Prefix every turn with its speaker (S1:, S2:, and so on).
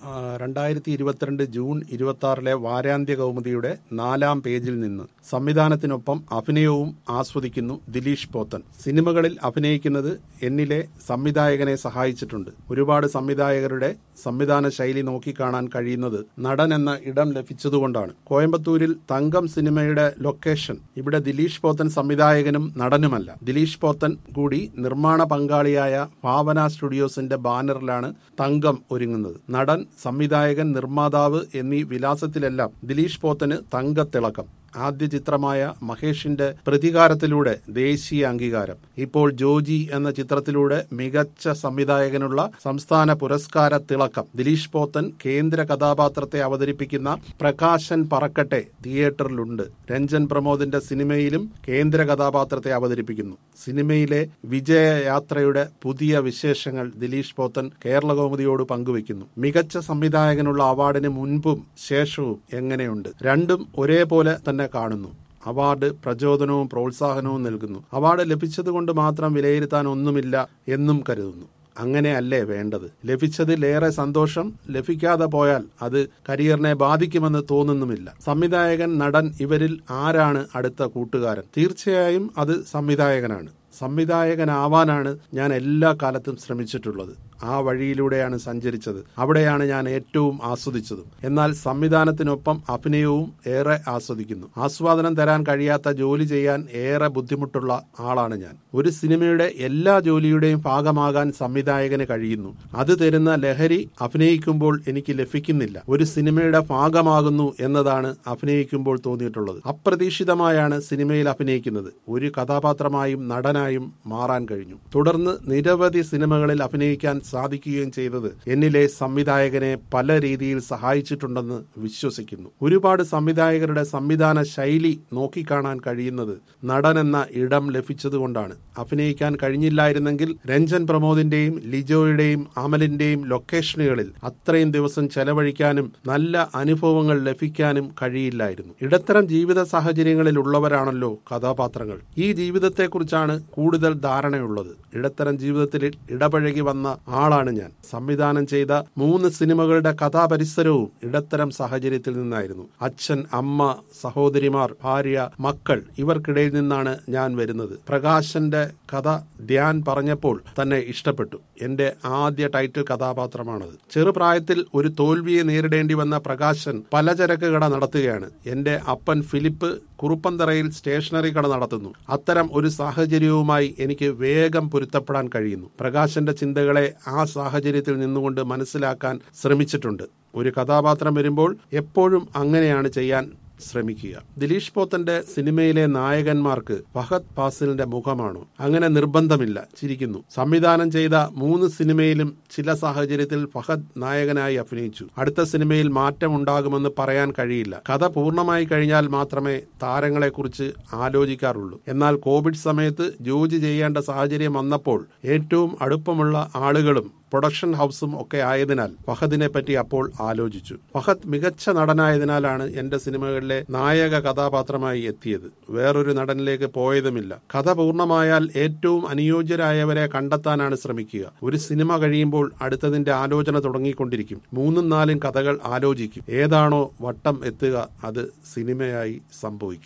S1: രണ്ടായിരത്തി ഇരുപത്തിരണ്ട് ജൂൺ ഇരുപത്തി ആറിലെ വാരാന്ത്യ കൗമുദിയുടെ നാലാം പേജിൽ നിന്ന് സംവിധാനത്തിനൊപ്പം അഭിനയവും ആസ്വദിക്കുന്നു ദിലീഷ് പോത്തൻ സിനിമകളിൽ അഭിനയിക്കുന്നത് എന്നിലെ സംവിധായകനെ സഹായിച്ചിട്ടുണ്ട് ഒരുപാട് സംവിധായകരുടെ സംവിധാന ശൈലി നോക്കിക്കാണാൻ കഴിയുന്നത് നടൻ എന്ന ഇടം ലഭിച്ചതുകൊണ്ടാണ് കോയമ്പത്തൂരിൽ തങ്കം സിനിമയുടെ ലൊക്കേഷൻ ഇവിടെ ദിലീഷ് പോത്തൻ സംവിധായകനും നടനുമല്ല ദിലീഷ് പോത്തൻ കൂടി നിർമ്മാണ പങ്കാളിയായ ഭാവന സ്റ്റുഡിയോസിന്റെ ബാനറിലാണ് തങ്കം ഒരുങ്ങുന്നത് നടൻ സംവിധായകൻ നിർമ്മാതാവ് എന്നീ വിലാസത്തിലെല്ലാം ദിലീഷ് പോത്തന് തങ്കത്തിളക്കം ആദ്യ ചിത്രമായ മഹേഷിന്റെ പ്രതികാരത്തിലൂടെ ദേശീയ അംഗീകാരം ഇപ്പോൾ ജോജി എന്ന ചിത്രത്തിലൂടെ മികച്ച സംവിധായകനുള്ള സംസ്ഥാന പുരസ്കാര തിളക്കം ദിലീഷ് പോത്തൻ കേന്ദ്ര കഥാപാത്രത്തെ അവതരിപ്പിക്കുന്ന പ്രകാശൻ പറക്കട്ടെ തിയേറ്ററിലുണ്ട് രഞ്ജൻ പ്രമോദിന്റെ സിനിമയിലും കേന്ദ്ര കഥാപാത്രത്തെ അവതരിപ്പിക്കുന്നു സിനിമയിലെ വിജയയാത്രയുടെ പുതിയ വിശേഷങ്ങൾ ദിലീഷ് പോത്തൻ കേരള കൗമുദിയോട് പങ്കുവയ്ക്കുന്നു മികച്ച സംവിധായകനുള്ള അവാർഡിന് മുൻപും ശേഷവും എങ്ങനെയുണ്ട് രണ്ടും ഒരേപോലെ തന്നെ കാണുന്നു അവാർഡ് പ്രചോദനവും പ്രോത്സാഹനവും നൽകുന്നു അവാർഡ് ലഭിച്ചതുകൊണ്ട് മാത്രം വിലയിരുത്താൻ ഒന്നുമില്ല എന്നും കരുതുന്നു അങ്ങനെയല്ലേ വേണ്ടത് ലഭിച്ചതിലേറെ സന്തോഷം ലഭിക്കാതെ പോയാൽ അത് കരിയറിനെ ബാധിക്കുമെന്ന് തോന്നുന്നുമില്ല സംവിധായകൻ നടൻ ഇവരിൽ ആരാണ് അടുത്ത കൂട്ടുകാരൻ തീർച്ചയായും അത് സംവിധായകനാണ് സംവിധായകനാവാനാണ് ഞാൻ എല്ലാ കാലത്തും ശ്രമിച്ചിട്ടുള്ളത് ആ വഴിയിലൂടെയാണ് സഞ്ചരിച്ചത് അവിടെയാണ് ഞാൻ ഏറ്റവും ആസ്വദിച്ചതും എന്നാൽ സംവിധാനത്തിനൊപ്പം അഭിനയവും ഏറെ ആസ്വദിക്കുന്നു ആസ്വാദനം തരാൻ കഴിയാത്ത ജോലി ചെയ്യാൻ ഏറെ ബുദ്ധിമുട്ടുള്ള ആളാണ് ഞാൻ ഒരു സിനിമയുടെ എല്ലാ ജോലിയുടെയും ഭാഗമാകാൻ സംവിധായകന് കഴിയുന്നു അത് തരുന്ന ലഹരി അഭിനയിക്കുമ്പോൾ എനിക്ക് ലഭിക്കുന്നില്ല ഒരു സിനിമയുടെ ഭാഗമാകുന്നു എന്നതാണ് അഭിനയിക്കുമ്പോൾ തോന്നിയിട്ടുള്ളത് അപ്രതീക്ഷിതമായാണ് സിനിമയിൽ അഭിനയിക്കുന്നത് ഒരു കഥാപാത്രമായും നടനായും മാറാൻ കഴിഞ്ഞു തുടർന്ന് നിരവധി സിനിമകളിൽ അഭിനയിക്കാൻ സാധിക്കുകയും ചെയ്തത് എന്നിലെ സംവിധായകനെ പല രീതിയിൽ സഹായിച്ചിട്ടുണ്ടെന്ന് വിശ്വസിക്കുന്നു ഒരുപാട് സംവിധായകരുടെ സംവിധാന ശൈലി നോക്കിക്കാണാൻ കഴിയുന്നത് നടൻ എന്ന ഇടം ലഭിച്ചതുകൊണ്ടാണ് അഭിനയിക്കാൻ കഴിഞ്ഞില്ലായിരുന്നെങ്കിൽ രഞ്ജൻ പ്രമോദിന്റെയും ലിജോയുടെയും അമലിന്റെയും ലൊക്കേഷനുകളിൽ അത്രയും ദിവസം ചെലവഴിക്കാനും നല്ല അനുഭവങ്ങൾ ലഭിക്കാനും കഴിയില്ലായിരുന്നു ഇടത്തരം ജീവിത സാഹചര്യങ്ങളിൽ ഉള്ളവരാണല്ലോ കഥാപാത്രങ്ങൾ ഈ ജീവിതത്തെക്കുറിച്ചാണ് കൂടുതൽ ധാരണയുള്ളത് ഇടത്തരം ജീവിതത്തിൽ ഇടപഴകി വന്ന ആളാണ് ഞാൻ സംവിധാനം ചെയ്ത മൂന്ന് സിനിമകളുടെ കഥാപരിസരവും ഇടത്തരം സാഹചര്യത്തിൽ നിന്നായിരുന്നു അച്ഛൻ അമ്മ സഹോദരിമാർ ഭാര്യ മക്കൾ ഇവർക്കിടയിൽ നിന്നാണ് ഞാൻ വരുന്നത് പ്രകാശന്റെ കഥ ധ്യാൻ പറഞ്ഞപ്പോൾ തന്നെ ഇഷ്ടപ്പെട്ടു എന്റെ ആദ്യ ടൈറ്റിൽ കഥാപാത്രമാണത് ചെറുപ്രായത്തിൽ ഒരു തോൽവിയെ നേരിടേണ്ടി വന്ന പ്രകാശൻ പലചരക്ക് കട നടത്തുകയാണ് എന്റെ അപ്പൻ ഫിലിപ്പ് കുറുപ്പന്തറയിൽ സ്റ്റേഷനറി കട നടത്തുന്നു അത്തരം ഒരു സാഹചര്യവുമായി എനിക്ക് വേഗം പൊരുത്തപ്പെടാൻ കഴിയുന്നു പ്രകാശന്റെ ചിന്തകളെ ആ സാഹചര്യത്തിൽ നിന്നുകൊണ്ട് മനസ്സിലാക്കാൻ ശ്രമിച്ചിട്ടുണ്ട് ഒരു കഥാപാത്രം വരുമ്പോൾ എപ്പോഴും അങ്ങനെയാണ് ചെയ്യാൻ ശ്രമിക്കുക ദിലീഷ് പോത്തന്റെ സിനിമയിലെ നായകന്മാർക്ക് ഫഹദ് ഫാസിലിന്റെ മുഖമാണോ അങ്ങനെ നിർബന്ധമില്ല ചിരിക്കുന്നു സംവിധാനം ചെയ്ത മൂന്ന് സിനിമയിലും ചില സാഹചര്യത്തിൽ ഫഹദ് നായകനായി അഭിനയിച്ചു അടുത്ത സിനിമയിൽ മാറ്റമുണ്ടാകുമെന്ന് പറയാൻ കഴിയില്ല കഥ പൂർണ്ണമായി കഴിഞ്ഞാൽ മാത്രമേ താരങ്ങളെക്കുറിച്ച് ആലോചിക്കാറുള്ളൂ എന്നാൽ കോവിഡ് സമയത്ത് ജോലി ചെയ്യേണ്ട സാഹചര്യം വന്നപ്പോൾ ഏറ്റവും അടുപ്പമുള്ള ആളുകളും പ്രൊഡക്ഷൻ ഹൗസും ഒക്കെ ആയതിനാൽ ഫഹദിനെ പറ്റി അപ്പോൾ ആലോചിച്ചു ഫഹദ് മികച്ച നടനായതിനാലാണ് എന്റെ സിനിമകളിലെ നായക കഥാപാത്രമായി എത്തിയത് വേറൊരു നടനിലേക്ക് പോയതുമില്ല കഥ പൂർണ്ണമായാൽ ഏറ്റവും അനുയോജ്യരായവരെ കണ്ടെത്താനാണ് ശ്രമിക്കുക ഒരു സിനിമ കഴിയുമ്പോൾ അടുത്തതിന്റെ ആലോചന തുടങ്ങിക്കൊണ്ടിരിക്കും മൂന്നും നാലും കഥകൾ ആലോചിക്കും ഏതാണോ വട്ടം എത്തുക അത് സിനിമയായി സംഭവിക്കും